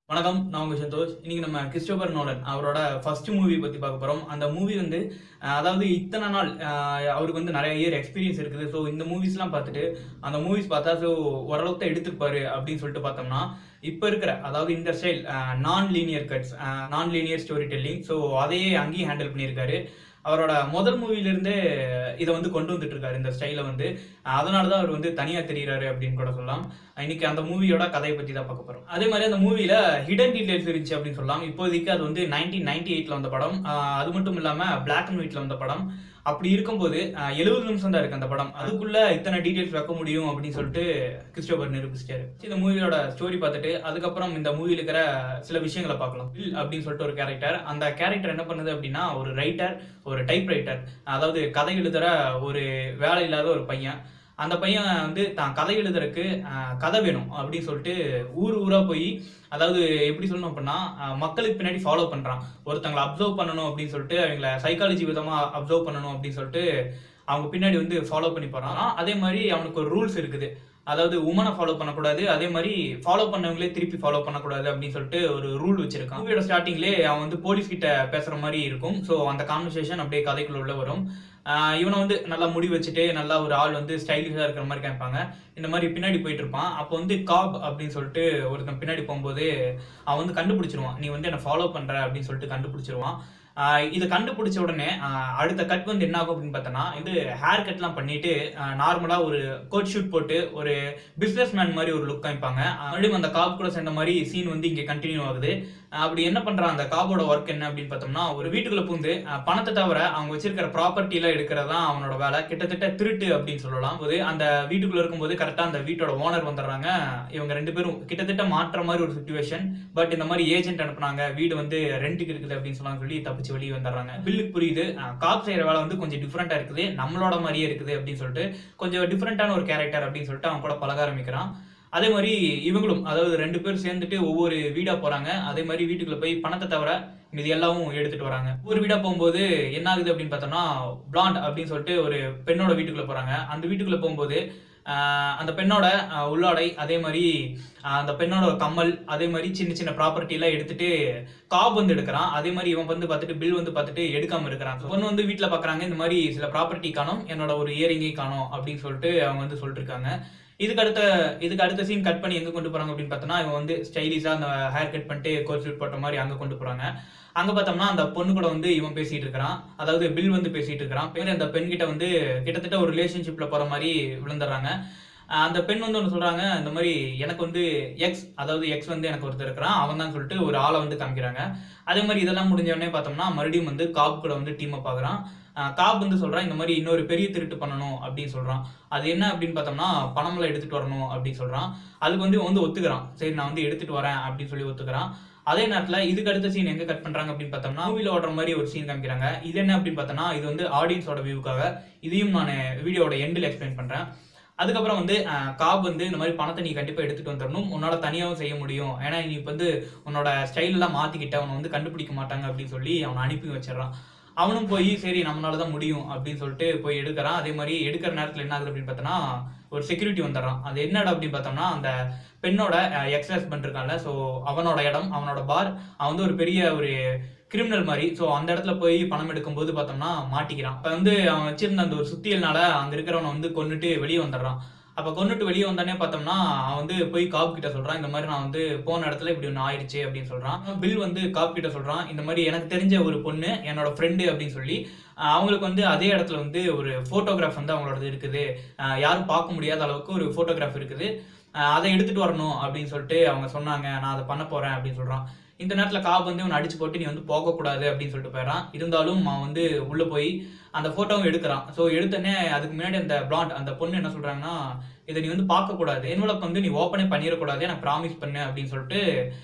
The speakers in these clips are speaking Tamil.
வணக்கம் நான் உங்க சந்தோஷ் இன்னைக்கு நம்ம கிறிஸ்டோபர் நோலன் அவரோட ஃபர்ஸ்ட் மூவி பத்தி பார்க்க போறோம் அந்த மூவி வந்து அஹ், அதாவது இத்தனை நாள் அஹ், அவருக்கு வந்து நிறைய இயர் எக்ஸ்பீரியன்ஸ் இருக்குது ஸோ இந்த மூவிஸ்லாம் பார்த்துட்டு அந்த மூவிஸ் பார்த்தா ஸோ ஓரளவுக்கு தான் எடுத்துப்பாரு அப்படின்னு சொல்லிட்டு பார்த்தோம்னா இப்போ இருக்கிற அதாவது இந்த style non linear cuts non linear story telling so அதையே அங்கேயும் ஹேண்டில் பண்ணியிருக்காரு அவரோட முதல் மூவிலிருந்தே இதை வந்து கொண்டு வந்துட்டு இருக்காரு இந்த ஸ்டைலை வந்து அதனால தான் அவர் வந்து தனியாக தெரியுறாரு அப்படின்னு கூட சொல்லலாம் இன்னைக்கு அந்த மூவியோட கதையை பற்றி தான் பார்க்க போகிறோம் அதே மாதிரி அந்த மூவியில் ஹிடன் டீடைல்ஸ் இருந்துச்சு அப்படின்னு சொல்லலாம் இப்போதைக்கு அது வந்து நைன்டீன் நைன்டி எயிட்டில் வந்த படம் ஆஹ் அது மட்டும் இல்லாமல் பிளாக் அண்ட் ஒயிட்டில் வந்த படம் அப்படி இருக்கும்போது எழுபது நிமிஷம் தான் இருக்கு அந்த படம் அதுக்குள்ள இத்தனை டீடைல்ஸ் வைக்க முடியும் அப்படின்னு சொல்லிட்டு கிறிஸ்டோபர் நிரூபிச்சிட்டாரு இந்த மூவியோட ஸ்டோரி பார்த்துட்டு அதுக்கப்புறம் இந்த மூவியில் இருக்கிற சில விஷயங்களை பார்க்கலாம் வில் அப்படின்னு சொல்லிட்டு ஒரு கேரக்டர் அந்த கேரக்டர் என்ன பண்ணுது அப்படின்னா ஒரு ரைட்டர் ஒரு டைப் ரைட்டர் அதாவது கதை எழுதுற ஒரு வேலை இல்லாத ஒரு பையன் அந்த பையன் வந்து தான் கதை எழுதுறதுக்கு ஆஹ், கதை வேணும் அப்படின்னு சொல்லிட்டு ஊர் ஊரா போய் அதாவது எப்படி சொல்லணும் அப்படின்னா ஆஹ், மக்களுக்கு பின்னாடி ஃபாலோ பண்றான் ஒருத்தங்களை அப்சர்வ் பண்ணணும் அப்படின்னு சொல்லிட்டு அவங்கள சைக்காலஜி விதமா அப்சர்வ் பண்ணணும் அப்படின்னு சொல்லிட்டு அவங்க பின்னாடி வந்து ஃபாலோ பண்ணி போறான் அதே மாதிரி அவனுக்கு ஒரு ரூல்ஸ் இருக்குது அதாவது உமனை ஃபாலோ பண்ணக்கூடாது அதே மாதிரி ஃபாலோ பண்ணவங்களே திருப்பி ஃபாலோ பண்ணக்கூடாது அப்படின்னு சொல்லிட்டு ஒரு ரூல் வச்சிருக்கான் மூவியோட ஸ்டார்டிங்லேயே அவன் வந்து போலீஸ் கிட்ட பேசுற மாதிரி இருக்கும் ஸோ அந்த கான்வர்சேஷன் அப்படியே கதைக்குள்ள உள்ள வரும் ஆஹ் இவனை வந்து நல்லா முடி வச்சுட்டு நல்லா ஒரு ஆள் வந்து ஸ்டைலிஷாக இருக்கிற மாதிரி காமிப்பாங்க இந்த மாதிரி பின்னாடி போயிட்டு இருப்பான் அப்போ வந்து காப் அப்படின்னு சொல்லிட்டு ஒருத்தன் பின்னாடி போகும்போது அவன் வந்து கண்டுபிடிச்சிருவான் நீ வந்து என்னை ஃபாலோ பண்ற அப்படின்னு சொல்லிட்டு கண்டுபிடிச்சிருவான் ஆஹ் இதை கண்டுபிடிச்ச உடனே ஆஹ் அடுத்த கட் வந்து என்ன ஆகும் அப்படின்னு பார்த்தோன்னா இது ஹேர் கட்லாம் பண்ணிட்டு நார்மலாக ஒரு கோட் ஷூட் போட்டு ஒரு பிஸ்னஸ் மேன் மாதிரி ஒரு லுக் காமிப்பாங்க ஆஹ் மறுபடியும் அந்த காப் கூட சேர்ந்த மாதிரி சீன் வந்து இங்கே கண்டினியூ ஆகுது ஆஹ் அப்படி என்ன பண்றான் அந்த காபோட ஒர்க் என்ன அப்படின்னு பார்த்தோம்னா ஒரு வீட்டுக்குள்ள பூந்து ஆஹ் பணத்தை தவிர அவங்க வச்சிருக்கிற ப்ராப்பர்ட்டி எல்லாம் எடுக்கிறதா அவனோட வேலை கிட்டத்தட்ட திருட்டு அப்படின்னு சொல்லலாம் போது அந்த வீட்டுக்குள்ள இருக்கும்போது கரெக்டா அந்த வீட்டோட ஓனர் வந்துடுறாங்க இவங்க ரெண்டு பேரும் கிட்டத்தட்ட மாற்ற மாதிரி ஒரு சுச்சுவேஷன் பட் இந்த மாதிரி ஏஜென்ட் அனுப்புனாங்க வீடு வந்து ரெண்டுக்கு இருக்குது அப்படின்னு சொன்னாங்க சொல்லி தப்பிச்சு வெளியே வந்துடுறாங்க பில்லுக்கு புரியுது காப் செய்யற வேலை வந்து கொஞ்சம் டிஃப்ரெண்டா இருக்குது நம்மளோட மாதிரியே இருக்குது அப்படின்னு சொல்லிட்டு கொஞ்சம் டிஃப்ரெண்டான ஒரு கேரக்டர் அப்படின்னு சொல்லிட்டு அவன் கூட பழக ஆரம்பிக்கிறான் அதே மாதிரி இவங்களும் அதாவது ரெண்டு பேரும் சேர்ந்துட்டு ஒவ்வொரு வீடா போறாங்க அதே மாதிரி வீட்டுக்குள்ள போய் பணத்தை தவிர இது எல்லாமும் எடுத்துட்டு வராங்க ஒரு வீடா போகும்போது என்ன ஆகுது அப்படின்னு பார்த்தோம்னா பிளாண்ட் அப்படின்னு சொல்லிட்டு ஒரு பெண்ணோட வீட்டுக்குள்ள போறாங்க அந்த வீட்டுக்குள்ள போகும்போது ஆஹ் அந்த பெண்ணோட ஆஹ் உள்ளாடை அதே மாதிரி ஆஹ் அந்த பெண்ணோட கம்மல் அதே மாதிரி சின்ன சின்ன ப்ராப்பர்ட்டி எல்லாம் எடுத்துட்டு காப் வந்து எடுக்கிறான் அதே மாதிரி இவன் வந்து பார்த்துட்டு பில் வந்து பார்த்துட்டு எடுக்காம இருக்கிறான் பொண்ணு வந்து வீட்டில் பார்க்குறாங்க இந்த மாதிரி சில ப்ராப்பர்ட்டி காணும் என்னோட ஒரு இயரிங்கை காணும் அப்படின்னு சொல்லிட்டு அவங்க வந்து சொல்லிட்டு இருக்காங்க இதுக்கு அடுத்த இதுக்கு அடுத்த சீன் கட் பண்ணி எங்க கொண்டு போறாங்க அப்படின்னு பார்த்தோம்னா இவன் வந்து ஸ்டைலிஷா அந்த ஹேர் கட் பண்ணிட்டு கோட் ஷூட் போட்ட மாதிரி அங்க கொண்டு போறாங்க அங்க பார்த்தோம்னா அந்த பொண்ணு கூட வந்து இவன் பேசிட்டு இருக்கிறான் அதாவது பில் வந்து பேசிட்டு இருக்கிறான் பேர் அந்த பெண் கிட்ட வந்து கிட்டத்தட்ட ஒரு ரிலேஷன்ஷிப்ல போற மாதிரி விழுந்துடுறாங்க ஆஹ் அந்த பெண் வந்து ஒன்று சொல்றாங்க இந்த மாதிரி எனக்கு வந்து எக்ஸ் அதாவது எக்ஸ் வந்து எனக்கு ஒருத்தர் இருக்கிறான் அவன் தான் சொல்லிட்டு ஒரு ஆளை வந்து காமிக்கிறாங்க அதே மாதிரி இதெல்லாம் முடிஞ்ச உடனே பார்த்தோம்னா மறுபடியும் வந்து காப் கூட வந்து டீம் அப் ஆகுறான் ஆஹ் காப் வந்து சொல்றான் இந்த மாதிரி இன்னொரு பெரிய திருட்டு பண்ணணும் அப்படின்னு சொல்றான் அது என்ன அப்படின்னு பார்த்தோம்னா பணமெல்லாம் எடுத்துட்டு வரணும் அப்படின்னு சொல்றான் அதுக்கு வந்து இவன் வந்து ஒத்துக்கிறான் சரி நான் வந்து எடுத்துட்டு வரேன் அப்படின்னு சொல்லி ஒத்துக்கிறான் அதே நேரத்துல இதுக்கு அடுத்த சீன் எங்க கட் பண்றாங்க அப்படின்னு பார்த்தோம்னா மூவில ஓடுற மாதிரி ஒரு சீன் காமிக்கிறாங்க இது என்ன அப்படின்னு பார்த்தோம்னா இது வந்து ஆடியன்ஸோட வியூக்காக இதையும் நான் வீடியோட எண்டில் எக்ஸ்பிளைன் பண்றேன் அதுக்கப்புறம் வந்து அஹ், காப் வந்து இந்த மாதிரி பணத்தை நீ கண்டிப்பா எடுத்துட்டு வந்துடணும் உன்னால தனியாகவும் செய்ய முடியும் ஏன்னா நீ இப்ப வந்து உன்னோட ஸ்டைல் எல்லாம் மாத்திக்கிட்ட அவனை வந்து கண்டுபிடிக்க மாட்டாங்க அப்படின்னு சொல்லி அவனை அனுப்பி வச்சிடறான் அவனும் போய் சரி நம்மளால தான் முடியும் அப்படின்னு சொல்லிட்டு போய் எடுக்கிறான் அதே மாதிரி எடுக்கிற நேரத்துல என்ன ஆகுது அப்படின்னு பார்த்தோன்னா ஒரு செக்யூரிட்டி வந்துடுறான் அது என்னடா அப்படின்னு பார்த்தோம்னா அந்த பெண்ணோட எக்ஸ் ஹஸ்பண்ட் இருக்கான்ல ஸோ அவனோட இடம் அவனோட பார் அவன் வந்து ஒரு பெரிய ஒரு கிரிமினல் மாதிரி ஸோ அந்த இடத்துல போய் பணம் எடுக்கும்போது பார்த்தோம்னா மாட்டிக்கிறான் இப்போ வந்து அவன் வச்சிருந்த அந்த ஒரு சுத்தியல்னால அங்க இருக்கிறவனை வந்து கொன்னுட்டு வெளியே வந்துடுறான் அப்ப கொன்னுட்டு வெளியே வந்தானே பார்த்தோம்னா அவன் வந்து போய் காப் கிட்ட சொல்றான் இந்த மாதிரி நான் வந்து போன இடத்துல இப்படி ஒன்று ஆயிடுச்சு அப்படின்னு சொல்றான் பில் வந்து காப் கிட்ட சொல்றான் இந்த மாதிரி எனக்கு தெரிஞ்ச ஒரு பொண்ணு என்னோட ஃப்ரெண்டு அப்படின்னு சொல்லி ஆஹ் அவங்களுக்கு வந்து அதே இடத்துல வந்து ஒரு போட்டோகிராஃப் வந்து அவங்களோடது இருக்குது ஆஹ் யாரும் பார்க்க முடியாத அளவுக்கு ஒரு போட்டோகிராஃப் இருக்குது ஆஹ் அதை எடுத்துட்டு வரணும் அப்படின்னு சொல்லிட்டு அவங்க சொன்னாங்க நான் அதை பண்ண போறேன் அப்படின்னு சொல்றான் இந்த நேரத்துல காப் வந்து இவனை அடிச்சு போட்டு நீ வந்து போகக்கூடாது அப்படின்னு சொல்லிட்டு போயிடறான் இருந்தாலும் அவன் வந்து உள்ள போய் அந்த போட்டோவும் எடுக்கிறான் ஸோ எடுத்தோடனே அதுக்கு முன்னாடி அந்த பிளாண்ட் அந்த பொண்ணு என்ன சொல்றாங்கன்னா இதை நீ வந்து பார்க்க கூடாது என்வலப் வந்து நீ ஓப்பனே பண்ணிடக்கூடாது எனக்கு ப்ராமிஸ் பண்ணு அப்படின்னு சொல்லிட்டு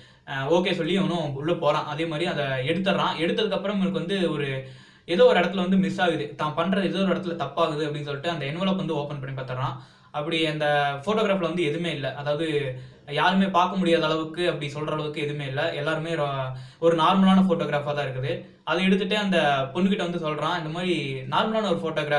ஓகே சொல்லி அவனும் உள்ள போறான் அதே மாதிரி அதை எடுத்துடுறான் எடுத்ததுக்கு அப்புறம் இவனுக்கு வந்து ஒரு ஏதோ ஒரு இடத்துல வந்து மிஸ் ஆகுது தான் பண்றது ஏதோ ஒரு இடத்துல தப்பாகுது அப்படின்னு சொல்லிட்டு அந்த என்வலப் வந்து ஓப்பன் பண்ணி பார்த்துறான் அப்படி அந்த போட்டோகிராஃப்ல வந்து எதுவுமே இல்லை அதாவது யாருமே பார்க்க முடியாத அளவுக்கு அப்படி சொல்ற அளவுக்கு எதுவுமே இல்லை எல்லாருமே ரொ- ஒரு நார்மலான போட்டோகிராஃபா தான் இருக்குது அதை எடுத்துட்டு அந்த பொண்ணுகிட்ட வந்து சொல்றான் இந்த மாதிரி நார்மலான ஒரு போட்டோகிராஃப்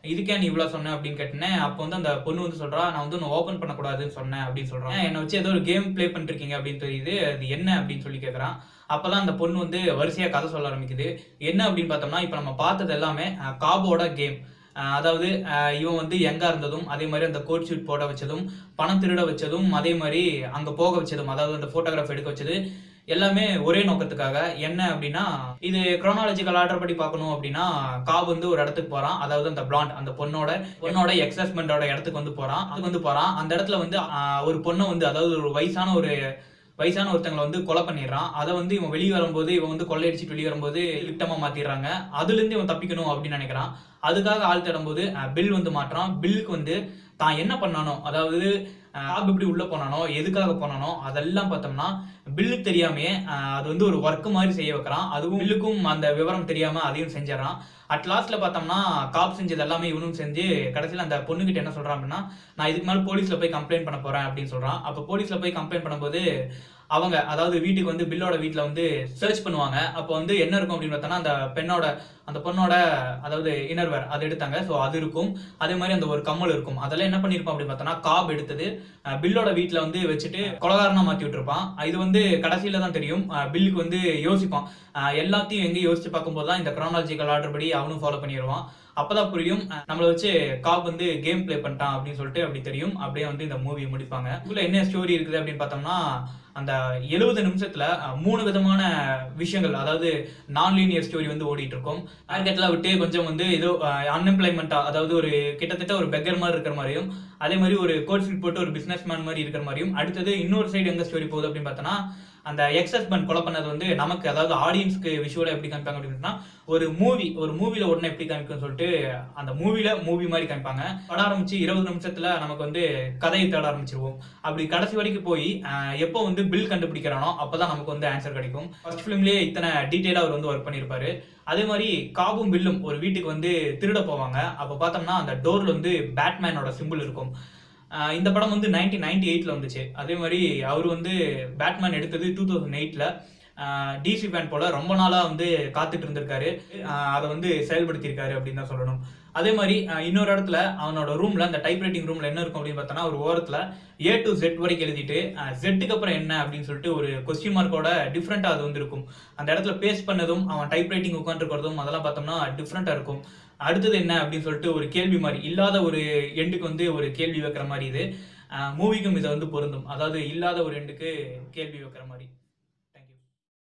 இதுக்கே நீ இவ்வளோ சொன்ன அப்படின்னு கேட்டேன் அப்போ வந்து அந்த பொண்ணு வந்து சொல்றா நான் வந்து ஒன்று ஓப்பன் பண்ணக்கூடாதுன்னு சொன்னேன் அப்படின்னு சொல்றான் என்னை வச்சு ஏதோ ஒரு கேம் ப்ளே பண்ணிருக்கீங்க அப்படின்னு தெரியுது அது என்ன அப்படின்னு சொல்லி கேட்குறான் அப்பதான் அந்த பொண்ணு வந்து வரிசையா கதை சொல்ல ஆரம்பிக்குது என்ன அப்படின்னு பார்த்தோம்னா இப்போ நம்ம பார்த்தது எல்லாமே அஹ், காபோட கேம் அஹ் அதாவது அஹ் இவன் வந்து யங்கா இருந்ததும் அதே மாதிரி அந்த கோட் ஷூட் போட வச்சதும் பணம் திருட வச்சதும் அதே மாதிரி அங்க போக வச்சதும் அதாவது அந்த போட்டோகிராஃப் எடுக்க வச்சது எல்லாமே ஒரே நோக்கத்துக்காக என்ன அப்படின்னா இது குரோனாலஜிக்கல் ஆர்டர் படி பார்க்கணும் அப்படின்னா காப் வந்து ஒரு இடத்துக்கு போறான் அதாவது அந்த பிளாண்ட் அந்த பொண்ணோட பொண்ணோட எக்ஸ் ஹஸ்பண்டோட இடத்துக்கு வந்து போறான் அதுக்கு வந்து போறான் அந்த இடத்துல வந்து ஆஹ், ஒரு பொண்ணை வந்து அதாவது ஒரு வயசான ஒரு வயசான ஒருத்தங்களை வந்து கொலை பண்ணிடுறான் அதை வந்து இவன் வெளியே வரும்போது இவன் வந்து கொள்ளையடிச்சிட்டு வெளியே வரும்போது விக்டமா மாத்திடுறாங்க அதுல இருந்து இவன் தப்பிக்கணும் அப்படின்னு நினைக்கிறான் அதுக்காக ஆள் தேடும்போது அஹ், பில் வந்து மாட்டுறான் பில்லுக்கு வந்து தான் என்ன பண்ணானோ அதாவது ஆப் எப்படி உள்ள போனானோ எதுக்காக போனானோ அதெல்லாம் பார்த்தோம்னா பில்லுக்கு தெரியாமே அஹ், அது வந்து ஒரு ஒர்க் மாதிரி செய்ய வைக்கிறான் அதுவும் பில்லுக்கும் அந்த விவரம் தெரியாம அதையும் செஞ்சிடறான் அட் லாஸ்ட்ல பார்த்தோம்னா காப் செஞ்சது எல்லாமே இவனும் செஞ்சு கடைசியில் அந்த பொண்ணுகிட்ட என்ன சொல்றான் அப்படின்னா நான் இதுக்கு மேல போலீஸ்ல போய் கம்ப்ளைண்ட் பண்ண போறேன் அப்படின்னு சொல்றான் அப்போ போலீஸ்ல போய் கம்ப்ளைண்ட் பண்ணும்போது அவங்க அதாவது வீட்டுக்கு வந்து பில்லோட வீட்டில் வந்து சர்ச் பண்ணுவாங்க அப்போ வந்து என்ன இருக்கும் அப்படின்னு பார்த்தோன்னா அந்த பெண்ணோட அந்த பொண்ணோட அதாவது இன்னர்வேர் அது எடுத்தாங்க ஸோ அது இருக்கும் அதே மாதிரி அந்த ஒரு கம்மல் இருக்கும் அதெல்லாம் என்ன பண்ணியிருப்பான் அப்படின்னு பார்த்தோன்னா காப் எடுத்தது அஹ், பில்லோட வீட்டில் வந்து வச்சுட்டு கொலகாரனா மாற்றி விட்டுருப்பான் இது வந்து கடைசியில தான் தெரியும் அஹ், பில்லுக்கு வந்து யோசிப்பான் அஹ், எல்லாத்தையும் எங்கேயும் யோசிச்சு பார்க்கும்போது தான் இந்த குரோனாலஜிக்கல் ஆர்டர் படி அவனும் ஃபாலோ பண்ணிடுவான் அப்பதான் புரியும் அஹ், நம்மளை வச்சு காப் வந்து கேம் ப்ளே பண்ணிட்டான் அப்படின்னு சொல்லிட்டு அப்படி தெரியும் அப்படியே வந்து இந்த மூவி முடிப்பாங்க இதுல என்ன ஸ்டோரி இருக்குது அப்படின்னு பார்த்தோம்னா அந்த எழுபது நிமிஷத்துல அஹ், மூணு விதமான விஷயங்கள் அதாவது நான் லீனியர் ஸ்டோரி வந்து ஓடிட்டு இருக்கும் டார்கெட்லாம் விட்டு கொஞ்சம் வந்து ஏதோ அன்எம்ப்ளாய்மெண்டா அதாவது ஒரு கிட்டத்தட்ட ஒரு பெக்கர் மாதிரி இருக்கிற மாதிரியும் அதே மாதிரி ஒரு கோட் ஷீட் போட்டு ஒரு பிசினஸ் மேன் மாதிரி இருக்கிற மாதிரியும் அடுத்தது இன்னொரு சைடு எங்க ஸ்டோரி போகுது அப்படின்னு பார்த்தோன்னா அந்த எக்ஸ் ஹஸ்பண்ட் கொலை பண்ணது வந்து நமக்கு அதாவது ஆடியன்ஸ்க்கு விஷுவலா எப்படி காமிப்பாங்க அப்படின்னா ஒரு மூவி ஒரு மூவில உடனே எப்படி காமிக்கும்னு சொல்லிட்டு அந்த மூவில மூவி மாதிரி காமிப்பாங்க பட ஆரம்பிச்சு இருபது நிமிஷத்துல நமக்கு வந்து கதையை தேட ஆரம்பிச்சிருவோம் அப்படி கடைசி வரைக்கும் போய் அஹ், எப்போ வந்து பில் கண்டுபிடிக்கிறானோ அப்பதான் நமக்கு வந்து ஆன்சர் கிடைக்கும் ஃபர்ஸ்ட் ஃபிலிம்லயே இத்தனை டீட்டெயிலா அவர் வந்து ஒர்க் பண்ணியிருப்பாரு அதே மாதிரி காபும் பில்லும் ஒரு வீட்டுக்கு வந்து திருட போவாங்க அப்போ பார்த்தோம்னா அந்த டோர்ல வந்து பேட்மேனோட சிம்பிள் இருக்கும் ஆஹ் இந்த படம் வந்து நைன்டீன் நைன்டி எயிட்ல வந்துச்சு அதே மாதிரி அவர் வந்து பேட்மேன் எடுத்தது டூ தௌசண்ட் எயிட்ல டிசி ஃபேன் போல ரொம்ப நாளா வந்து காத்துட்டு இருந்திருக்காரு ஆஹ் அதை வந்து செயல்படுத்தியிருக்காரு அப்படின்னு தான் சொல்லணும் அதே மாதிரி ஆஹ் இன்னொரு இடத்துல அவனோட ரூம்ல அந்த டைப் ரைட்டிங் ரூம்ல என்ன இருக்கும் அப்படின்னு பார்த்தோன்னா ஒரு ஓரத்துல ஏ டு செட் வரைக்கும் எழுதிட்டு செட்டுக்கு அப்புறம் என்ன அப்படின்னு சொல்லிட்டு ஒரு கொஸ்டின் மார்க்கோட டிஃப்ரெண்டா அது வந்து இருக்கும் அந்த இடத்துல பேஸ்ட் பண்ணதும் அவன் டைப் ரைட்டிங் உட்காந்துருக்கிறதும் அதெல்லாம் பார்த்தோம்னா டிஃப்ரெண்டா இருக்கும் அடுத்தது என்ன அப்படின்னு சொல்லிட்டு ஒரு கேள்வி மாதிரி இல்லாத ஒரு எண்டுக்கு வந்து ஒரு கேள்வி வைக்கிற மாதிரி இது மூவிக்கும் இதை வந்து பொருந்தும் அதாவது இல்லாத ஒரு எண்டுக்கு கேள்வி வைக்கிற மாதிரி